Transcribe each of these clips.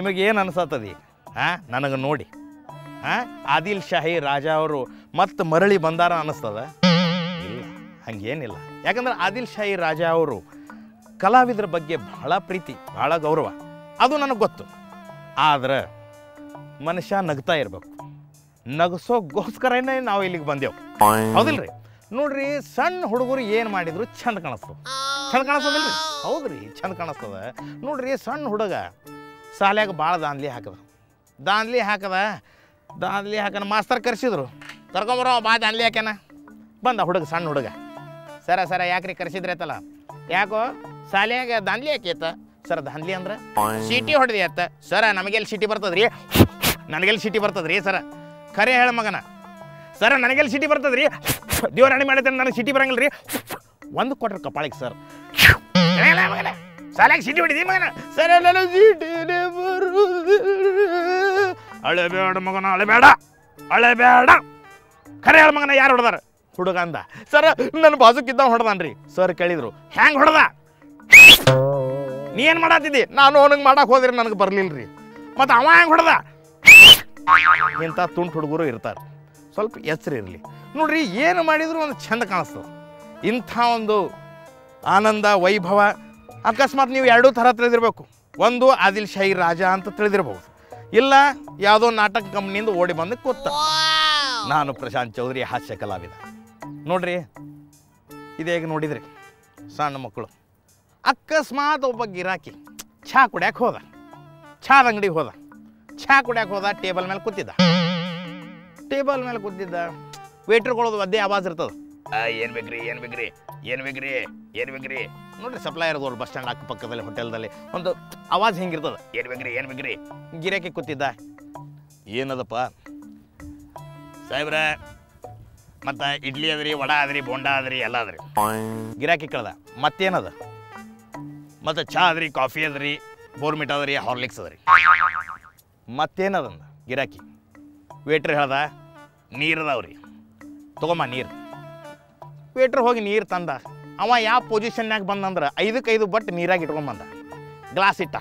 ನಿಮಗೇನು ಅನ್ಸತ್ತದಿ ಹಾಂ ನನಗೆ ನೋಡಿ ಹಾಂ ಆದಿಲ್ ಶಾಹಿ ರಾಜ ಅವರು ಮತ್ತೆ ಮರಳಿ ಬಂದಾರ ಅನ್ನಿಸ್ತದ ಇಲ್ಲ ಹಂಗೇನಿಲ್ಲ ಯಾಕಂದ್ರೆ ಆದಿಲ್ ಶಾಹಿ ರಾಜ ಅವರು ಕಲಾವಿದರ ಬಗ್ಗೆ ಬಹಳ ಪ್ರೀತಿ ಬಹಳ ಗೌರವ ಅದು ನನಗೆ ಗೊತ್ತು ಆದ್ರೆ ಮನುಷ್ಯ ನಗ್ತಾ ಇರಬೇಕು ನಗಸೋಗೋಸ್ಕರನೇ ನಾವು ಇಲ್ಲಿಗೆ ಬಂದೆವು ಹೌದಿಲ್ರಿ ನೋಡ್ರಿ ಸಣ್ಣ ಹುಡುಗರು ಏನು ಮಾಡಿದ್ರು ಚಂದ ಕಾಣಿಸ್ತದ ಚಂದ ಕಾಣಿಸ್ತದಿಲ್ರಿ ಹೌದ್ರಿ ಚಂದ ಕಾಣಿಸ್ತದ ನೋಡ್ರಿ ಸಣ್ಣ ಹುಡುಗ ಶಾಲ್ಯಾಗ ಭಾಳ ದಾನ್ಲಿ ಹಾಕದ ದಾನ್ಲಿ ಹಾಕದ ದಾನ್ಲಿ ಹಾಕನ ಮಾಸ್ತರ್ ಕರ್ಸಿದ್ರು ಕರ್ಕೊಂಬರೋ ಬಾ ದಾನ್ಲಿ ಹಾಕ್ಯಾನ ಬಂದ ಹುಡುಗ ಸಣ್ಣ ಹುಡುಗ ಸರ ಸರ ಯಾಕ್ರಿ ಕರ್ಸಿದ್ರಿ ಆತಲ್ಲ ಯಾಕೋ ಶಾಲ್ಯಾಗ ದಾನ್ಲಿ ಹಾಕೈತ ಸರ್ ದಾನ್ಲಿ ಅಂದ್ರೆ ಸೀಟಿ ಹೊಡೆದಿ ಅತ್ತ ಸರ ನಮಗೆಲ್ಲಿ ಸಿಟಿ ಬರ್ತದ್ರಿ ನನಗೆಲ್ಲಿ ಸಿಟಿ ಬರ್ತದ್ರಿ ಸರ ಖರೆ ಹೇಳ ಮಗನ ಸರ್ ನನಗೆಲ್ಲಿ ಸಿಟಿ ಬರ್ತದ್ರಿ ದೇವ್ರ ಹಣಿ ಮಾಡಿದ್ರೆ ನನಗೆ ಸಿಟಿ ಬರಂಗಿಲ್ಲ ರೀ ಒಂದು ಕೊಟ್ರೆ ಕಪಾಳಿಗೆ ಸರ್ ಮಗನ ಸಾಲಾಗಿ ಸಿಟಿ ಹೊಡಿದಿ ಮಗನ ಸರ್ ಅಲ್ಲೆಲ್ಲ ಸಿಟಿನೇ ಬರುವುದಿಲ್ಲ. ಅಳೆಬೇಡ ಮಗನ ಅಳೆಬೇಡ ಅಳೆಬೇಡ ಖರೆ ಹೇಳ ಮಗನ ಯಾರು ಹೊಡೆದಾರ ಹುಡುಗ ಅಂದ ಸರ್ ನನ್ನ ಬಾಜುಕಿದ್ದ ಹೊಡೆದಾನ್ರಿ ಸರ್ ಕೇಳಿದ್ರು ಹ್ಯಾಂಗ್ ಹೊಡೆದ ನೀ ಏನು ಮಾಡತ್ತಿದ್ದಿ ನಾನು ಅವನಿಗೆ ಮಾಡಕ್ಕೆ ಹೋದ್ರೆ ನನಗೆ ಬರ್ಲಿಲ್ಲ ರೀ ಮತ್ತು ಅವ ಹೆಂಗೆ ಹೊಡೆದ ಇಂಥ ತುಂಟು ಹುಡುಗರು ಇರ್ತಾರೆ ಸ್ವಲ್ಪ ಎಚ್ಚರ ಇರಲಿ ನೋಡ್ರಿ ಏನು ಮಾಡಿದ್ರು ಒಂದು ಚಂದ ಕಾಣಿಸ್ತದೆ ಇಂಥ ಒಂದು ಆನಂದ ವೈಭವ ಅಕಸ್ಮಾತ್ ನೀವು ಎರಡೂ ಥರ ತಿಳಿದಿರಬೇಕು ಒಂದು ಆದಿಲ್ ಶಾಹಿ ರಾಜ ಅಂತ ತಿಳಿದಿರಬಹುದು ಇಲ್ಲ ಯಾವುದೋ ನಾಟಕ ಕಂಪ್ನಿಯಿಂದ ಓಡಿ ಬಂದು ಕೂತ ನಾನು ಪ್ರಶಾಂತ್ ಚೌಧರಿ ಹಾಸ್ಯ ಕಲಾವಿದ ನೋಡ್ರಿ ಇದೇಗ ನೋಡಿದ್ರಿ ಸಣ್ಣ ಮಕ್ಕಳು ಅಕಸ್ಮಾತ್ ಒಬ್ಬ ಗಿರಾಕಿ ಚಹಾ ಕುಡ್ಯಾಕೆ ಹೋದ ಚಾದ ಅಂಗಡಿಗೆ ಹೋದ ಚಹಾ ಕುಡ್ಯಾಕೆ ಹೋದ ಟೇಬಲ್ ಮೇಲೆ ಕೂತಿದ್ದ ಟೇಬಲ್ ಮೇಲೆ ಕೂತಿದ್ದ ವೇಟ್ರ್ಗಳದು ಅದೇ ಆವಾಜ್ ಇರ್ತದ ಏನು ಬೇಕ್ರಿ ಏನು ಬೇಕ್ರಿ ಏನು ಬೇಕ್ರಿ ಏನು ಬೇಕ್ರಿ ನೋಡ್ರಿ ಸಪ್ಲೈಯರ್ದವ್ರು ಬಸ್ ಸ್ಟ್ಯಾಂಡ್ ಅಕ್ಕಪಕ್ಕದಲ್ಲಿ ಹೋಟೆಲ್ದಲ್ಲಿ ಒಂದು ಆವಾಜ್ ಹಿಂಗಿರ್ತದ ಏನು ಬೇಕ್ರಿ ಏನು ಬೇಕ್ರಿ ಗಿರಾಕಿ ಕೂತಿದ್ದ ಏನದಪ್ಪ ಸಾಹೇಬ್ರ ಮತ್ತು ಇಡ್ಲಿ ಅದ್ರಿ ವಡ ಅದ್ರಿ ಬೋಂಡ ಅದ್ರಿ ಎಲ್ಲ ಅದ್ರಿ ಗಿರಾಕಿ ಕೇಳ್ದ ಮತ್ತೇನದ ಮತ್ತು ಚಹಾ ಅದ್ರಿ ಕಾಫಿ ಅದ್ರಿ ಬೋರ್ಮಿಟ್ ಅದ್ರಿ ಹಾರ್ಲಿಕ್ಸ್ ಅದ್ರಿ ಮತ್ತೇನದಂದ ಗಿರಾಕಿ ವೇಟ್ರ್ ಹೇಳ್ದ ನೀರು ಅದಾವ್ರಿ ತಗೊಂಬ ನೀರು ವೇಟ್ರ್ ಹೋಗಿ ನೀರು ತಂದ ಅವ ಯಾವ ಪೊಸಿಷನ್ಯಾಗ ಬಂದಂದ್ರೆ ಐದಕ್ಕೆ ಐದು ಬಟ್ ನೀರಾಗಿ ಇಟ್ಕೊಂಬಂದ ಗ್ಲಾಸ್ ಇಟ್ಟ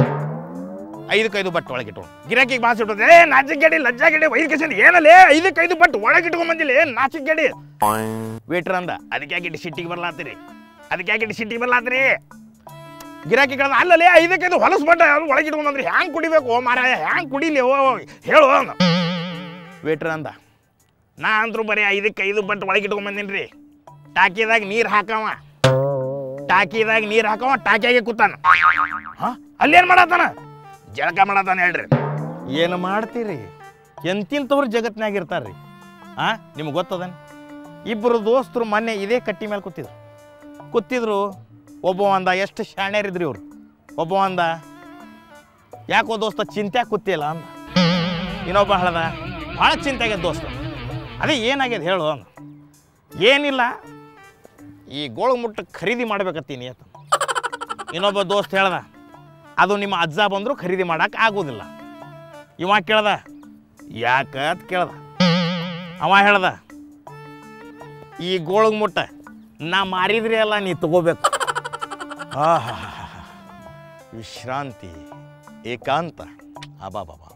ಐದಕ್ಕೆ ಐದು ಬಟ್ ಒಳಗೆ ಇಟ್ಕೊಂಡು ಗಿರಾಕಿಗೆ ಬಾಸ್ ಇಟ್ಟದ ಏ ನಾಚಿಕೆಡಿ ಲಜ್ಜಾಗೆಡಿ ವೈದ್ ಕೇಸನ್ ಏನಲ್ಲೇ ಐದಕ್ಕೆ ಐದು ಬಟ್ ಒಳಗೆ ಇಟ್ಕೊಂಬಂದಿಲ್ಲ ಏ ನಾಚಿಕೆಡಿ ವೇಟ್ರ್ ಅಂದ ಅದಕ್ಕೆ ಯಾಕೆ ಸಿಟ್ಟಿಗೆ ಬರ್ಲಾತ್ತೀರಿ ಅದಕ್ಕೆ ಯಾಕೆ ಸಿಟ್ಟಿಗೆ ಬರ್ಲಾತ್ರಿ ಗಿರಾಕಿ ಕೇಳ್ದ ಅಲ್ಲಲೇ ಐದಕ್ಕೆ ಐದು ಹೊಲಸು ಬಟ್ಟ ಅದು ಒಳಗೆ ಇಟ್ಕೊಂಬಂದ್ರಿ ಹ್ಯಾಂಗೆ ಕುಡಿಬೇಕು ಓ ಮಾರಾಯ ಹ್ಯಾಂಗೆ ಕುಡಿಲಿ ಓ ಓ, ಹೇಳು ಅಂದ ವೇಟ್ರ್ ಅಂದ ನಾ ಅಂದ್ರು ಬರೀ ಐದಕ್ಕೆ ಐದು ಬಟ್ ಒಳಗೆ ಇಟ್ಕೊಂಬಂದಿನಿ ರೀ ಟಾಕಿದಾಗ ನೀರು ಹಾಕವ ಟಾಕಿದಾಗ ನೀರು ಹಾಕವ ಟಾಕಿಯಾಗೆ ಕೂತಾನ ಹಾ ಅಲ್ಲೇನು ಮಾಡತ್ತಾನ ಜಳಕ ಮಾಡತ್ತಾನ ಹೇಳ್ರಿ ಏನು ಮಾಡ್ತೀರಿ ಎಂತಿಂತವ್ರು ಜಗತ್ನಾಗ ಇರ್ತಾರ್ರಿ ಆ ನಿಮ್ಗೆ ಗೊತ್ತದನ್ ಇಬ್ಬರು ದೋಸ್ತರು ಮೊನ್ನೆ ಇದೇ ಕಟ್ಟಿ ಮೇಲೆ ಕೂತಿದ್ರು ಕೂತಿದ್ರು ಒಬ್ಬ ಅಂದ ಎಷ್ಟು ಶಾಣ್ಯರಿದ್ರಿ ಇವ್ರು ಒಬ್ಬ ಅಂದ ಯಾಕೋ ದೋಸ್ತ ಚಿಂತ್ಯಾಗ ಕೂತಿಲ್ಲ ಅಂದ ಇನ್ನೊಬ್ಬ ಹೇಳ್ದ ಭಾಳ ಚಿಂತೆ ಆಗ್ಯದ ದೋಸ್ತ ಅದೇ ಏನಾಗ್ಯದ ಹೇಳು ಅಂದ ಏನಿಲ್ಲ ಈ ಗೋಳು ಮುಟ್ಟ ಖರೀದಿ ಮಾಡ್ಬೇಕತ್ತೀನಿ ಅಂತ ಇನ್ನೊಬ್ಬ ದೋಸ್ತ ಹೇಳ್ದ ಅದು ನಿಮ್ಮ ಅಜ್ಜ ಬಂದರೂ ಖರೀದಿ ಮಾಡಕ್ಕೆ ಆಗೋದಿಲ್ಲ ಇವ ಕೇಳ್ದ ಯಾಕ ಅಂತ ಕೇಳ್ದ ಅವ ಹೇಳ್ದ ಈ ಗೋಳಗ್ ಮುಟ್ಟ ನಾ ಮಾರಿದ್ರಿ ಅಲ್ಲ ನೀ ತಗೋಬೇಕು ಆಹಾ ವಿಶ್ರಾಂತಿ ಏಕಾಂತ ಅಬಾ ಬಾಬಾ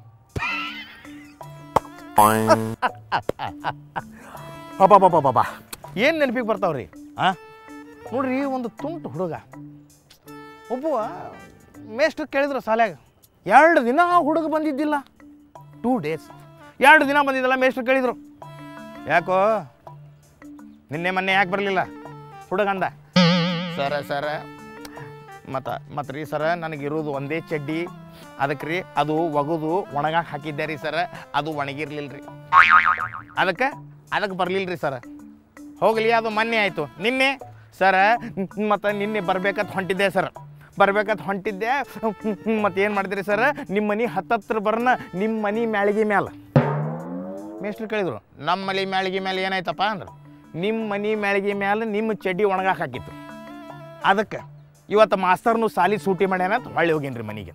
ಬಾಬಾ ಏನು ನೆನಪಿಗೆ ಬರ್ತಾವ್ರಿ ಆ ನೋಡ್ರಿ ಒಂದು ತುಂಟು ಹುಡುಗ ಒಬ್ಬ ಮೇಷ್ಟ್ರು ಕೇಳಿದ್ರು ಶಾಲ್ಯಾಗ ಎರಡು ದಿನ ಆ ಹುಡುಗ ಬಂದಿದ್ದಿಲ್ಲ ಟೂ ಡೇಸ್ ಎರಡು ದಿನ ಬಂದಿದ್ದಲ್ಲ ಮೇಷ್ಟ್ರು ಕೇಳಿದ್ರು ಯಾಕೋ ನಿನ್ನೆ ಮೊನ್ನೆ ಯಾಕೆ ಬರಲಿಲ್ಲ ಹುಡುಗಂದ ಸರ ಸರ ಮತ್ತು ಮತ್ತು ರೀ ಸರ ನನಗಿರೋದು ಒಂದೇ ಚಡ್ಡಿ ಅದಕ್ಕೆ ರೀ ಅದು ಒಗದು ಒಣಗಾಕ ಹಾಕಿದ್ದೆ ರೀ ಸರ ಅದು ಒಣಗಿರ್ಲಿಲ್ಲ ರೀ ಅದಕ್ಕೆ ಅದಕ್ಕೆ ಬರಲಿಲ್ಲ ರೀ ಸರ ಹೋಗಲಿ ಅದು ಮೊನ್ನೆ ಆಯಿತು ನಿನ್ನೆ ಸರ ಮತ್ತು ನಿನ್ನೆ ಬರ್ಬೇಕಂತ ಹೊಂಟಿದ್ದೆ ಸರ್ ಬರ್ಬೇಕಂತ ಹೊಂಟಿದ್ದೆ ಮತ್ತು ಏನು ಮಾಡಿದ್ರಿ ಸರ್ ನಿಮ್ಮ ಮನೆ ಹತ್ತತ್ರ ಬರ್ನ ನಿಮ್ಮ ಮನೆ ಮ್ಯಾಳಿಗೆ ಮ್ಯಾಲ ಮೇಷ್ಟ್ರು ಕೇಳಿದ್ರು ನಮ್ಮ ಮನೆ ಮ್ಯಾಳಿಗೆ ಮೇಲೆ ಏನಾಯ್ತಪ್ಪ ಅಂದ್ರು ನಿಮ್ಮ ಮನೆ ಮ್ಯಾಳಿಗೆ ಮ್ಯಾಲೆ ನಿಮ್ಮ ಚಡ್ಡಿ ಒಣಗಾಕ ಹಾಕಿತ್ತು ಅದಕ್ಕೆ ಇವತ್ತು ಮಾಸ್ತರ್ನು ಸಾಲಿ ಸೂಟಿ ಮಾಡ್ಯಾನ ಅಂತ ಹೊಳ್ಳಿ ಹೋಗೇನ್ರಿ ಮನೆಗೆ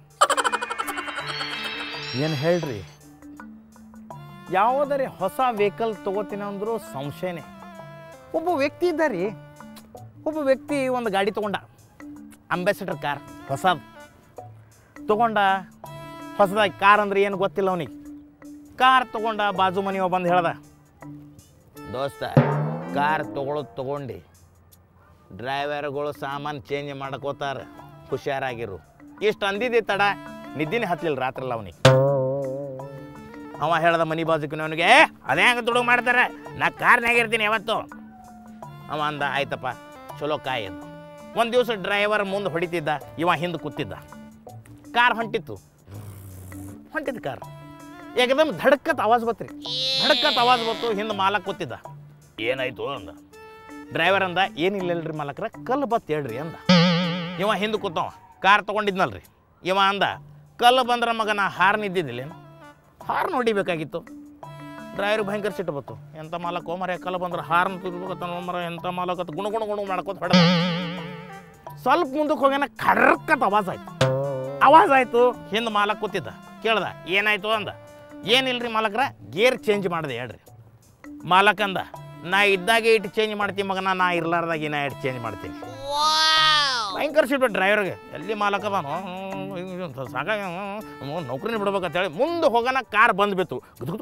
ಏನು ಹೇಳ್ರಿ ಯಾವುದರಿ ಹೊಸ ವೆಹಿಕಲ್ ತಗೋತೀನಿ ಅಂದ್ರು ಸಂಶಯನೇ ಒಬ್ಬ ವ್ಯಕ್ತಿ ಇದ್ದಾರಿ ಒಬ್ಬ ವ್ಯಕ್ತಿ ಒಂದು ಗಾಡಿ ತೊಗೊಂಡ ಅಂಬಾಸಿಡರ್ ಕಾರ್ ಹೊಸದು ತೊಗೊಂಡ ಹೊಸದಾಗಿ ಕಾರ್ ಅಂದ್ರೆ ಏನು ಗೊತ್ತಿಲ್ಲ ಅವನಿಗೆ ಕಾರ್ ತೊಗೊಂಡ ಬಾಜು ಮನೆಯವ ಬಂದು ಹೇಳ್ದ ದೋಸ್ತ ಕಾರ್ ತೊಗೊಳೋದು ತೊಗೊಂಡು ಡ್ರೈವರ್ಗಳು ಸಾಮಾನು ಚೇಂಜ್ ಮಾಡ್ಕೋತಾರ ಹುಷಾರಾಗಿರು ಇಷ್ಟು ಅಂದಿದ್ದೆ ತಡ ನಿದ್ದಿನೇ ಹತ್ತಲಿಲ್ಲ ರಾತ್ರಿಲ್ಲ ಅವನಿಗೆ ಅವ ಹೇಳ್ದ ಮನಿ ಬಾಜುಕಿನವನಿಗೆ ಅದೇ ಹಂಗೆ ದುಡುಗು ಮಾಡ್ತಾರೆ ನಾ ಕಾರ್ನಾಗ ಇರ್ತೀನಿ ಯಾವತ್ತು ಅವ ಅಂದ ಆಯ್ತಪ್ಪ ಚಲೋ ಕಾಯಿ ಅಂದ ಒಂದು ದಿವಸ ಡ್ರೈವರ್ ಮುಂದೆ ಹೊಡಿತಿದ್ದ ಇವ ಹಿಂದೆ ಕೂತಿದ್ದ ಕಾರ್ ಹೊಂಟಿತ್ತು ಹೊಂಟಿದ್ದು ಕಾರ್ ಏಕದಮ್ ಧಡಕ್ಕತ್ ಆವಾಜ್ ಬತ್ರಿ ಧಡಕ್ಕತ್ ಆವಾಜ್ ಬತ್ತು ಹಿಂದೆ ಮಾಲಕ್ ಕೂತಿದ್ದ ಏನಾಯ್ತು ಅಂದ ಡ್ರೈವರ್ ಅಂದ ಏನಿಲ್ಲಲ್ರಿ ಮಾಲಕ್ರ ಕಲ್ಲು ಬತ್ ಹೇಳ್ರಿ ಅಂದ ಇವ ಹಿಂದೆ ಕೂತವ ಕಾರ್ ತೊಗೊಂಡಿದ್ನಲ್ರಿ ಇವ ಅಂದ ಕಲ್ಲು ಬಂದ್ರ ಮಗನ ಹಾರ್ನ್ ಇದ್ದಿದ್ದಿಲ್ಲೇನು ಹಾರ್ನ್ ಹೊಡಿಬೇಕಾಗಿತ್ತು ಡ್ರೈವರ್ ಭಯಂಕರ ಸಿಟ್ಟು ಬತ್ತು ಎಂಥ ಮಾಲಕ್ ಮರ ಕಲ್ಲು ಬಂದ್ರೆ ಹಾರ್ನ್ ತುರ್ಬೇಕತ್ತ ಮರ ಎಂಥ ಮಾಲಕ್ ಅಂತ ಗುಣ ಗುಣ ಗುಣ ಮಾಡ್ಕೋತ ಹೊಡೆದ ಸ್ವಲ್ಪ ಮುಂದಕ್ಕೆ ಹೋಗ್ಯಾನ ಕರ್ಕತ್ ಆವಾಜ್ ಆಯ್ತು ಆವಾಜ್ ಆಯ್ತು ಹಿಂದೆ ಮಾಲಕ್ ಕೂತಿದ್ದ ಕೇಳ್ದ ಏನಾಯ್ತು ಅಂದ ಏನಿಲ್ರಿ ಮಾಲಕ್ರ ಗೇರ್ ಚೇಂಜ್ ಮಾಡಿದೆ ಹೇಳ್ರಿ ಮಾಲಕ್ ಅಂದ ನಾ ಇದ್ದಾಗೆ ಇಟ್ಟು ಚೇಂಜ್ ಮಾಡ್ತೀನಿ ಮಗನ ನಾ ಇರ್ಲಾರ್ದಾಗ ನಾ ಇಟ್ಟು ಚೇಂಜ್ ಮಾಡ್ತೀನಿ ಭಯಂಕರ ಸಿಟ್ಟು ಡ್ರೈವರ್ಗೆ ಎಲ್ಲಿ ಮಾಲಕ್ ಅದಾನೋ ಸಾಕಾಗ ನೌಕರಿನ ಬಿಡ್ಬೇಕಂತ ಹೇಳಿ ಮುಂದೆ ಹೋಗೋಣ ಕಾರ್ ಬಂದ್ಬಿತ್ತು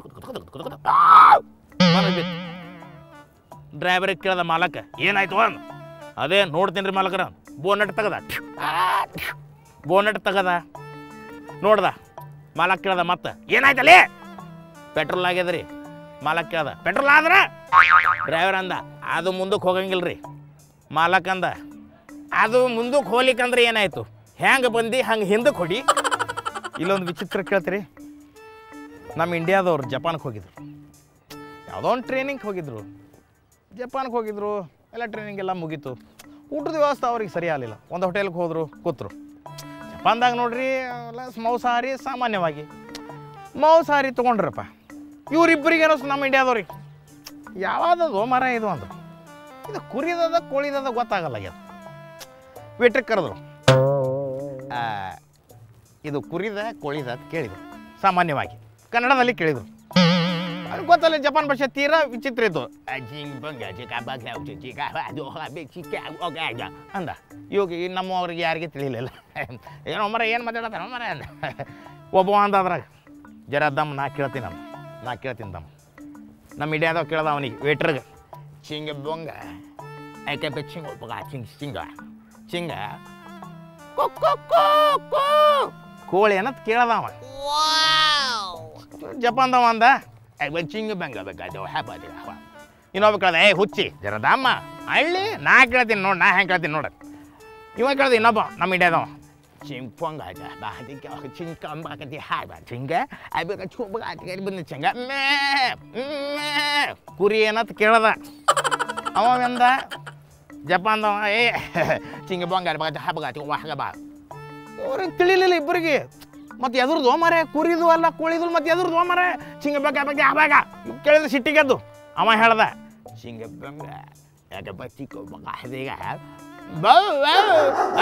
ಬಂದ್ಬಿತ್ತು ಡ್ರೈವರಿಗೆ ಕೇಳ್ದ ಮಾಲಕ ಏನಾಯ್ತು ಅಂದ ಅದೇ ನೋಡ್ತೀನಿ ರೀ ಮಾಲಕರ ಬೋನಟ್ ತೆಗದ ಬೋನಟ್ ತೆಗದ ನೋಡ್ದ ಮಾಲಕ್ ಕೇಳ್ದ ಮತ್ತೆ ಏನಾಯ್ತಲ್ಲಿ ಪೆಟ್ರೋಲ್ ಆಗ್ಯದ್ರಿ ಮಾಲಕ್ ಕೇಳ್ದ ಪೆಟ್ರೋಲ್ ಆದ್ರ ಡ್ರೈವರ್ ಅಂದ ಅದು ಮುಂದಕ್ಕೆ ಹೋಗಂಗಿಲ್ಲ ರೀ ಮಾಲಕ್ ಅಂದ ಅದು ಮುಂದಕ್ಕೆ ಹೋಗ್ಲಿಕ್ಕಂದ್ರೆ ಏನಾಯ್ತು ಹೆಂಗೆ ಬಂದು ಹಂಗೆ ಹಿಂದಕ್ಕೆ ಹೊಡಿ ಇಲ್ಲೊಂದು ವಿಚಿತ್ರ ಕೇಳ್ತೀರಿ ನಮ್ಮ ಇಂಡಿಯಾದವ್ರು ಜಪಾನ್ಗೆ ಹೋಗಿದ್ರು ಯಾವುದೋ ಒಂದು ಟ್ರೈನಿಂಗ್ ಹೋಗಿದ್ರು ಜಪಾನ್ಗೆ ಹೋಗಿದ್ರು ಎಲ್ಲ ಟ್ರೈನಿಂಗ್ ಎಲ್ಲ ಮುಗೀತು ಊಟದ ವ್ಯವಸ್ಥೆ ಅವ್ರಿಗೆ ಸರಿ ಆಗಲಿಲ್ಲ ಒಂದು ಹೋಟೆಲ್ಗೆ ಹೋದರು ಕೂತರು ಜಪಾನ್ದಾಗ ನೋಡ್ರಿ ಎಲ್ಲ ಮಾಂಸಾಹಾರಿ ಸಾಮಾನ್ಯವಾಗಿ ಮಾಂಸಾಹಾರಿ ತೊಗೊಂಡ್ರಪ್ಪ ಇವ್ರಿಬ್ಬರಿಗೆ ಅನ್ನಿಸ್ತು ನಮ್ಮ ಇಂಡಿಯಾದವ್ರಿಗೆ ಯಾವ್ದದು ಮರ ಇದು ಅಂದ್ರು ಇದು ಕುರಿದದ ಕೋಳಿದದ ಗೊತ್ತಾಗಲ್ಲ ಆಗ್ಯದ ವೇಟ್ರಿಗೆ ಕರೆದ್ರು ಆ, ಇದು ಕುರಿದ ಕೋಳಿದ ಅಂತ ಕೇಳಿದ್ರು ಸಾಮಾನ್ಯವಾಗಿ ಕನ್ನಡದಲ್ಲಿ ಕೇಳಿದ್ರು ಅವ್ರಿಗೆ ಗೊತ್ತಲ್ಲ ಜಪಾನ್ ಭಾಷೆ ತೀರಾ ವಿಚಿತ್ರ ಇತ್ತು ಅಂದ ಇವಾಗ ಈ ನಮ್ಮವ್ರಿಗೆ ಯಾರಿಗೆ ತಿಳಿಲಿಲ್ಲ ಏನೋ ಮರ ಏನು ಮಾತಾಡತ್ತಾರ ಮರ ಅಂದ ಒಬ್ಬ ಅಂದ ಅದ್ರಾಗ ಜರ ದಮ್ ನಾ ಕೇಳ್ತೀನಿ ನಾನು ನಾ ಕೇಳ್ತೀನಿ ದಮ್ ನಮ್ಮ ಇಂಡಿಯಾದಾಗ ಕೇಳ್ದ ಅವನಿಗೆ ವೇಟ್ರಿಗೆ ಚಿಂಗ ಬೊಂಗ ಐಕೆ ಚಿಂಗ ಒಬ್ಬಗ ಚಿಂಗ ಚಿಂಗ ಚಿಂಗ ಕೊ, ಕೊ, ಕೊ, ಕೊ. ಕೋಳಿ ಅನ್ನತ್ ಕೇಳ್ದ ಅವ ಜಪಾನ್ದವ ಅಂದ ಚಿಂಗ ಬೆಂಗ ಬೇಕಾದ ಹ್ಯಾಪಾದಿ ಇನ್ನೊಬ್ಬ ಕೇಳ್ದ ಏ ಹುಚ್ಚಿ ಜರ ದಮ್ಮ ಹಳ್ಳಿ ನಾ ಕೇಳ್ತೀನಿ ನೋಡಿ ನಾ ಹೆಂಗೆ ಕೇಳ್ತೀನಿ ನೋಡ ಇವ ಕೇಳ್ದ ಇನ್ನೊಬ್ಬ ನಮ್ಮ ಇಂಡಿಯಾದವ ಚಿಂಪಂಗ ಬಾದಿ ಚಿಂಕ ಅಂಬಾಕತಿ ಹಾಯ್ ಬಾ ಚಿಂಗ ಅಬೇಕ ಚುಂಬ ಬಂದ ಚಿಂಗ ಮೇ ಮೇ ಕುರಿ ಏನತ್ ಕೇಳ್ದ ಅವ ಅಂದ ಜಪಾನ್ದವ ಏ ಚಿಂಗ ಬಂಗಾರ ಬಾಗ ಹಬ್ಬಗಾತಿ ವಾಹಗ ಬಾ ಅವ್ರಿಗೆ ತಿಳಿಲಿಲ್ಲ ಇಬ್ಬರಿಗೆ ಮತ್ತೆ ಎದುರ್ದು ಮರೆ ಕುರಿದು ಅಲ್ಲ ಕೋಳಿದು ಮತ್ತೆ ಎದುರ್ದು ಮರೆ ಚಿಂಗ ಬೇಕ ಬಗ್ಗೆ ಆವಾಗ ಕೇಳಿದ್ರೆ ಸಿಟ್ಟಿಗೆದ್ದು ಅವ ಹೇಳ್ದ ಚಿಂಗ ಬಂಗ ಯಾಕಪ್ಪ ಚಿಕ್ಕ ಮಗ ಅದೀಗ